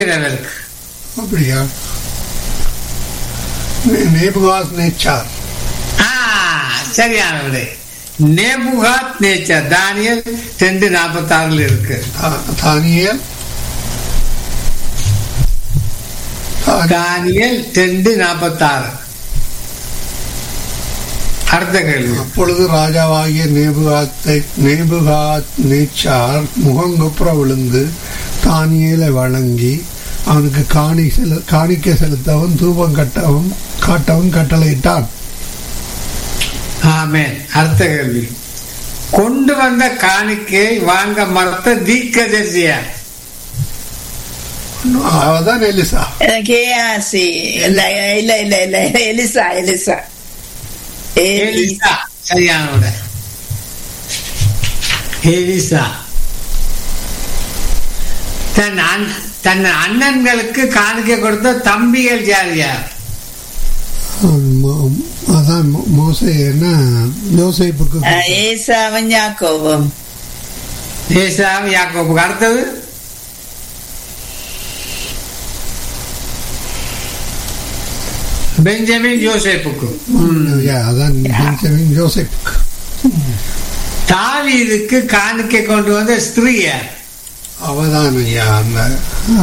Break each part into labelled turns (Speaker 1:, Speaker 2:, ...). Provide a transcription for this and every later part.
Speaker 1: அவருக்கு
Speaker 2: அப்படியா நே- நேபுகாஸ் நேச்சார்
Speaker 1: ஆ சரியான விடை நேபுகாத் நேச்சர் தானியல் ரெண்டு நாற்பத்தி ஆறுல இருக்கு
Speaker 2: தா- தானியேல் தானி-
Speaker 1: தானியல் ரெண்டு நாற்பத்தி ஆறு அடுத்த கேள்வி
Speaker 2: அப்பொழுது ராஜாவாகிய நேபுகாத்தை நேபுகாத் நேச்சார் முகங்குப்புற விழுந்து தானியேலை வழங்கி அவனுக்கு காணி செலு காணிக்கை செலுத்தவும் தூபம் கட்டவும் காட்டவும் கட்டளையிட்டான்
Speaker 1: ஆமென் அடுத்த கேள்வி கொண்டு வந்த காணிக்கையை வாங்க மறுத்த தீர்க்கதரிசியார்
Speaker 2: அவதான் எலிசா
Speaker 3: கேஆசி இல்ல இல்ல இல்ல இல்ல எலிசா எலிசா எலிசா
Speaker 1: எலிசா சரியான விடை எலிசா தன் அண்- தன் அண்ணன்களுக்கு காணிக்கை கொடுத்த தம்பிகள் யார் யார்
Speaker 2: மோ- அதான் மோ- மோசே என்ன யோசேப்புக்கு
Speaker 3: ஏசாவும் யாக்கோவும்
Speaker 1: ஏசாவும் யாக்கோபுக்கு அடுத்தது பெஞ்சமின் யோசேப்புக்கு ம்.
Speaker 2: யா, அதான் பென்ஜமின் யோசேப்புக்கு
Speaker 1: தாவீதுக்கு காணிக்கை கொண்டு வந்த ஸ்திரீ யார்
Speaker 2: அவதான் ஐயா அந்த ஆ,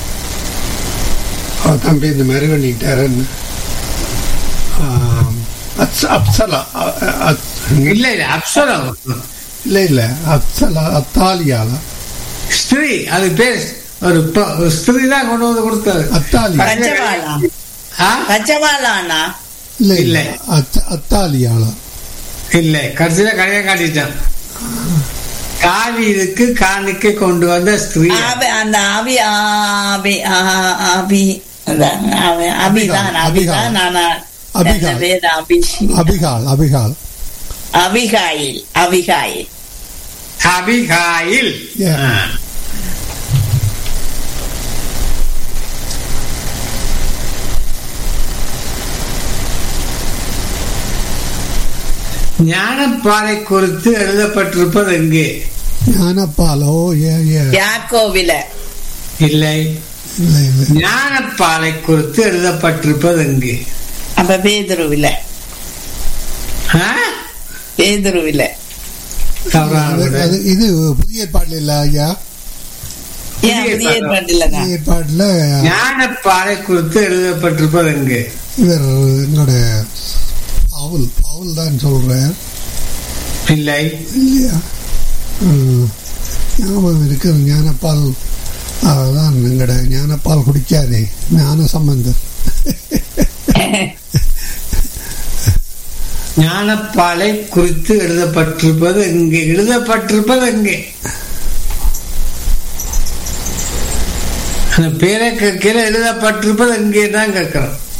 Speaker 2: அவ தம்பி இந்த மாதிரி பண்ணிட்டாருன்னு ஆ, அப்ச- அப்சலா அ- அ- அத்-
Speaker 1: இல்ல இல்ல அப்சரம்
Speaker 2: இல்ல இல்ல அப்சலா அத்தாலியால
Speaker 1: ஸ்திரீ அது பேர் ஒரு ப- ஒரு ஸ்திரீ தான் கொண்டு வந்து கொடுத்தது
Speaker 2: அத்தாலி
Speaker 3: பச்சவாளா
Speaker 1: ஆ?
Speaker 3: பச்சவாளானா
Speaker 2: இல்ல இல்ல
Speaker 1: இல்ல.
Speaker 2: அத்த- அத்தாலியால
Speaker 1: இல்ல கடைசியில கடையை காட்டிட்டான் தாவீதுக்கு காணிக்கை கொண்டு வந்த ஸ்திரீ யார்?
Speaker 3: ஆவி அந்த ஆவி ஆவி ஆ- ஆவி அதான், ஆவி- அபிதான்
Speaker 2: அபிகால்.
Speaker 3: அபிதான் ஆனா
Speaker 2: அபிகால்.
Speaker 3: அந்த பேர் Abi
Speaker 2: Abigail Abigail
Speaker 3: Abigail Abigail
Speaker 1: Abigail
Speaker 2: Yeah.
Speaker 1: ஆ. ஞானப்பாறை குறித்து எழுதப்பட்டிருப்பது எங்கே
Speaker 2: ஞானப்பாலோ ஏ ஏ
Speaker 3: யாக்கோவில
Speaker 1: இல்லை
Speaker 2: இல்ல இல்ல
Speaker 1: ஞானப்பாறை குறித்து எழுதப்பட்டிருப்பது எங்கே
Speaker 3: அப்ப பேதுருவில
Speaker 1: ஆ?
Speaker 3: பேதுருவில
Speaker 1: தவறான
Speaker 2: அது-
Speaker 1: விடை.
Speaker 2: அது- இது புதிய ஏற்பாடுல இல்ல ஐயா
Speaker 3: ஏன்
Speaker 1: புதிய
Speaker 3: புதிய ஏற்பாட்டில்தான்
Speaker 2: புதிய ஏற்பாடுல
Speaker 1: ஞானப்பாறை குறித்து எழுதப்பட்டிருப்பது எங்கே
Speaker 2: இவர் என்னோட பவுல் பவுல் தான் சொல்றார்
Speaker 1: இல்லை
Speaker 2: இல்லையா ம், ஞாபகம் இருக்கு ஞானப்பால் அதான் எங்கட ஞானப்பால் குடிக்காதே ஞான சம்பந்தர்
Speaker 1: ஞானப்பாலை குறித்து எழுதப்பட்டிருப்பது எங்கே எழுதப்பட்டிருப்பது எங்கே அந்த பேரை கீழே எழுதப்பட்டிருப்பது எங்கே தான் கேட்கிறோம்